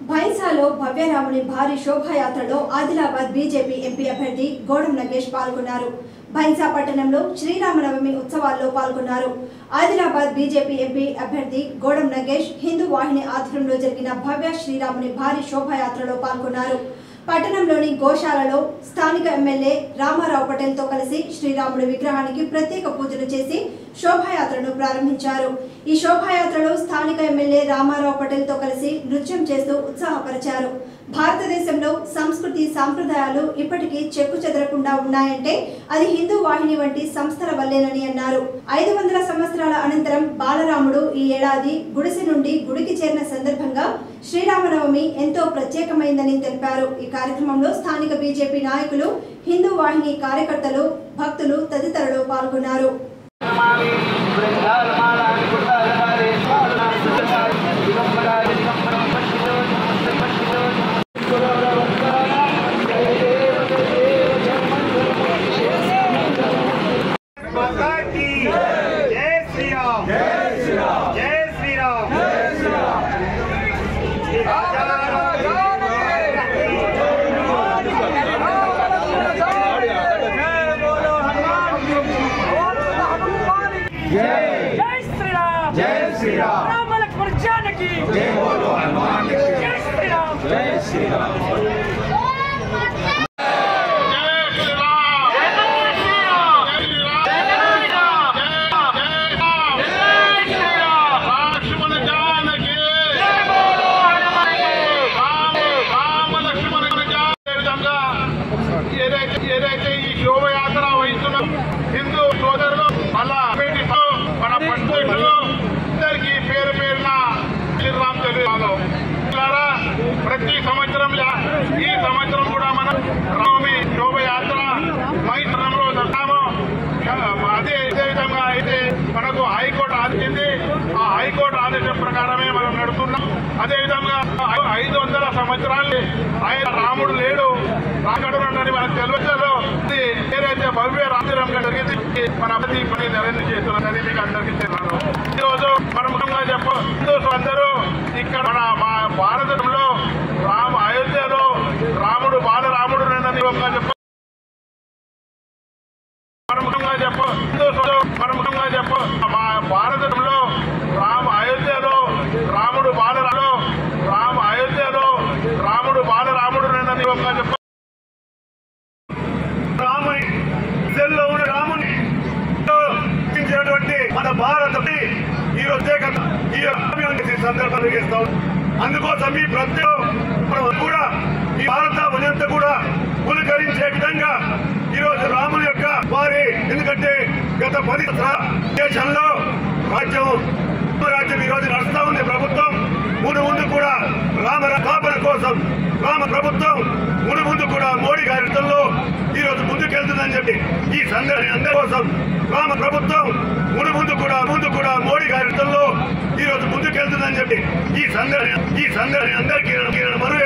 భైంసాలో భవ్యరాముని భారీ శోభాయాత్రలో Adilabad BJP MP అభ్యర్థి గోడం నగేష్ పాల్గొన్నారు భైంసా పట్టణంలో శ్రీరామనవమి ఉత్సవాల్లో పాల్గొన్నారు ఆదిలాబాద్ బీజేపీ ఎంపీ అభ్యర్థి గోడం నగేష్ హిందూ వాహిని ఆధ్వర్యంలో జరిగిన భవ్య శ్రీరాముని భారీ శోభాయాత్రలో పాల్గొన్నారు పట్టణంలోని గోశాలలో స్థానిక ఎమ్మెల్యే రామారావు పటేల్ తో కలిసి శ్రీరాముడి విగ్రహానికి ప్రత్యేక పూజలు చేసి శోభాయాత్రను ప్రారంభించారు ఈ శోభాయాత్రలో స్థానిక ఎమ్మెల్యే రామారావు పటేల్ తో కలిసి నృత్యం చేస్తూ ఉత్సాహపరిచారు భారతదేశంలో సంస్కృతి సాంప్రదాయాలు ఇప్పటికీ చెక్కు చెదరకుండా ఉన్నాయంటే అది హిందూ వాహిని వంటి సంస్థల వల్లేనని అన్నారు ఐదు వందల సంవత్సరాల అనంతరం బాలరాముడు ఈ ఏడాది గుడిసె నుండి గుడికి చేరిన సందర్భంగా శ్రీరామనవమి ఎంతో ప్రత్యేకమైందని తెలిపారు ఈ కార్యక్రమంలో స్థానిక బీజేపీ నాయకులు హిందూ వాహిని కార్యకర్తలు భక్తులు తదితరులు పాల్గొన్నారు माता की जय श्री राम जय श्री राम जय श्री राम जय श्री जय श्री राम जय श्री राम राम लक्ष्मण जानकी जय बोलो हनुमान जी की जय श्री राम जय श्री राम ఏదైతే ఏదైతే ఈ శోభయాత్ర వహిస్తున్నాం హిందూ సోదరులు మళ్ళా మన పండుగలు అందరికీ పేరు పేరున శ్రీరామ్ తెలియదు ప్రతి సంవత్సరం లా- ఈ సంవత్సరం కూడా మనం రామి శోభయాత్ర మైత్రంలో జరుపుతాము అదే ఇదే విధంగా అయితే మనకు హైకోర్టు ఆదేశింది ఆ హైకోర్టు ఆదేశం ప్రకారమే మనం నడుస్తున్నాం అదే విధంగా ఐ- ఐదు వందల సంవత్సరాలు ఆయన రాముడు లేడు రాకడునని మనకు తెలియదు ఇది ఏదైతే భవ్య రాజరంగా జరిగింది మన ప్రతి పని నరేంద్ర చేస్తున్నదని మీకు అందరికీ తెలియదు ఈ రోజు మనం ముఖ్యంగా చెప్ప హిందూస్ అందరూ ఇక్కడ మన మా భారతంలో రామ అయోధ్యలో రాముడు బాలరాముడు నని చెప్ప ప్రముఖంగా చెప్ప హిందూస్ ప్రముఖంగా చెప్ప మా భారతంలో రామ అయోధ్యలో రాముడు బాలరాలో రామ అయోధ్యలో రాముడు బాలరాముడు నని చెప్ప రాముని ఇద్దరిలో ఉన్న రాముని ఇచ్చినటువంటి మన భారత ఈ రోజు ఈ అభివృద్ధి సందర్భంగా చేస్తాం అందుకోసం ఈ ప్రతి మనం కూడా ఈ భారత ఉనంతా కూడా పులకరించే విధంగా ఈ రోజు రాముని యొక్క వారి ఎందుకంటే గత పది సంవత్సరాల దేశంలో రాజ్యం రాజ్యం ఈ రోజు నడుస్తా ఉంది ప్రభుత్వం ముందు ముందు కూడా రామ స్థాపన కోసం రామ ప్రభుత్వం ముందు ముందు కూడా మోడీ గారి యుద్ధంలో ఈ రోజు ముందుకెళ్తుందని చెప్పి ఈ సందర్భం అందరి కోసం రామ ప్రభుత్వం ముందు ముందు కూడా ముందు కూడా మోడీ గారి యుద్ధంలో ఈ రోజు ముందుకెళ్తుందని చెప్పి ఈ సందర్భం ఈ సందర్భం అందరికీ నేను మనవి